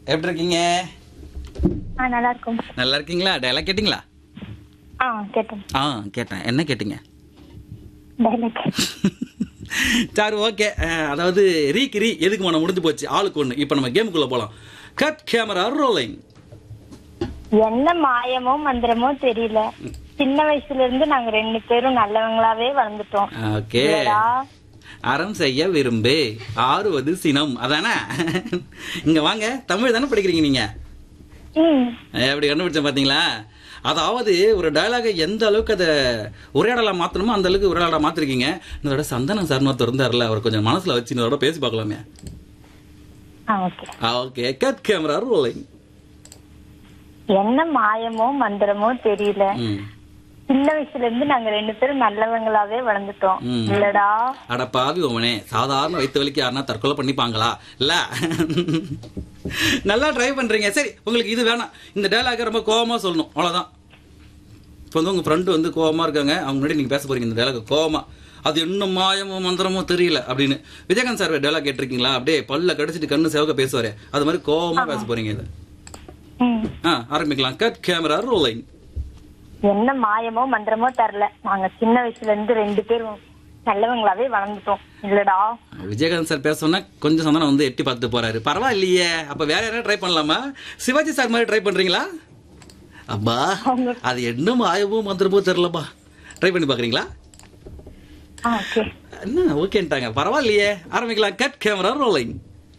எப்படி இருக்கீங்க ஆ நல்லா இருக்கும் நல்லா இருக்கீங்களா டைலாக் கேட்டிங்களா ஆ கேட்டேன் ஆ கேட்டேன் என்ன கேட்டீங்க டைலாக் சரி ஓகே அதாவது ரீக்கு ரீ எதுக்கு மனம் முடிஞ்சு போச்சு ஆளுக்கு ஒன்று இப்போ நம்ம கேமுக்குள்ள போகலாம் கட் கேமரா ரோலிங் என்ன மாயமோ மந்திரமோ தெரியல சின்ன வயசுல இருந்து நாங்க ரெண்டு பேரும் நல்லவங்களாவே வளர்ந்துட்டோம் ஓகே இல்லடா. அறம் செய்ய விரும்பு ஆறுவது சினம் அதானே இங்க வாங்க தமிழ் தானே படிக்கிறீங்க நீங்க ம் எப்படி கண்டுபிடிச்சேன் பாத்தீங்களா அதாவது ஒரு டயலாக எந்த அளவுக்கு அதை உரையாடலா மாத்தணுமோ அந்த அளவுக்கு உரையாடலா மாத்திருக்கீங்க இதோட சந்தனம் சார் ஒருத்தர் இருந்தார்ல அவர் கொஞ்சம் மனசுல வச்சு இதோட பேசி பார்க்கலாமே ஆ okay okay cut camera rolling என்ன மாயமோ மந்திரமோ தெரியல ம் சின்ன வயசுல இருந்து நாங்க ரெண்டு பேரும் நல்லவங்களாவே வளர்ந்துட்டோம் ம். இல்லடா அட பாவி உமனே சாதாரண வயிற்று வலிக்கு யாருன்னா தற்கொலை பண்ணிப்பாங்களா இல்ல நல்லா ட்ரை பண்றீங்க சரி உங்களுக்கு இது வேணாம் இந்த டயலாக ரொம்ப கோவமா சொல்லணும் அவ்வளவுதான் இப்போ வந்து உங்க ஃப்ரெண்டு வந்து கோவமா இருக்காங்க அவங்க முன்னாடி நீங்க பேச போறீங்க இந்த டயலாக் கோவமா அது இன்னும் மாயமோ மந்திரமோ தெரியல அப்படின்னு விஜயகாந்த் சார் டயலாக் கேட்டிருக்கீங்களா அப்படியே பல்ல கடிச்சிட்டு கண்ணு சேவக்க பேசுவாரு அது மாதிரி கோவமா பேச போறீங்க இது ம் ஆ ஆரம்பிக்கலாம் கட் கேமரா ரோலிங் என்ன மாயமோ மந்திரமோ தரல நாங்க சின்ன வயசுல இருந்து ரெண்டு பேரும் நல்லவங்களாவே வளர்ந்துட்டோம் இல்லடா விஜயகாந்த் சார் பேசணும்னா கொஞ்சம் சந்தனம் வந்து எட்டி பார்த்து போறாரு பரவாயில்லையே அப்ப வேற யாராவது ட்ரை பண்ணலாமா சிவாஜி சார் மாதிரி ட்ரை பண்றீங்களா அப்பா அது என்ன மாயமோ மந்திரமோ தெரியலப்பா ட்ரை பண்ணி பாக்குறீங்களா ஆ ஓகே என்ன ஓகேன்ட்டாங்க பரவாயில்லையே ஆரம்பிக்கலாம் கட் கேமரா ரோலிங்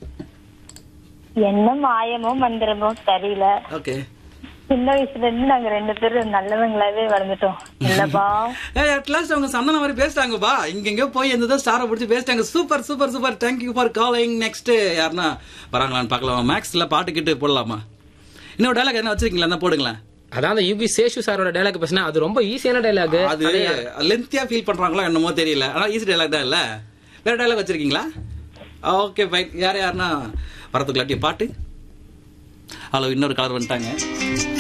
என்ன மாயமோ மந்திரமோ தெரியல ஓகே சின்ன வயசுல இருந்து நாங்க ரெண்டு பேரும் நல்லவங்களாவே வளர்ந்துட்டோம் இல்லப்பா ஏய் அட்லாஸ்ட் அவங்க சந்தன மாதிரி பேசிட்டாங்கப்பா இங்கெங்க போய் எந்த ஸ்டாரை பிடிச்சி பேசிட்டாங்க super super super thank you for calling next யாருன்னா வராங்களான்னு பார்க்கலாமா மேக்ஸ்ல பாட்டு கிட்டு போடலாமா இன்னொரு டைலாக் என்ன வச்சிருக்கீங்களா என்ன போடுங்களேன் அதான் அந்த யூபி சேஷு சாரோட டைலாக் பேசினா அது ரொம்ப ஈஸியான டைலாக் அது லென்த்தியா ஃபீல் பண்றாங்களோ என்னமோ தெரியல ஆனா ஈஸி டைலாக் தான் இல்ல வேற டைலாக் வச்சிருக்கீங்களா ஓகே ஃபைன் யார் யாருன்னா வரதுக்குள்ளாட்டி பாட்டு ஹலோ இன்னொரு கலர் வந்துட்டாங்க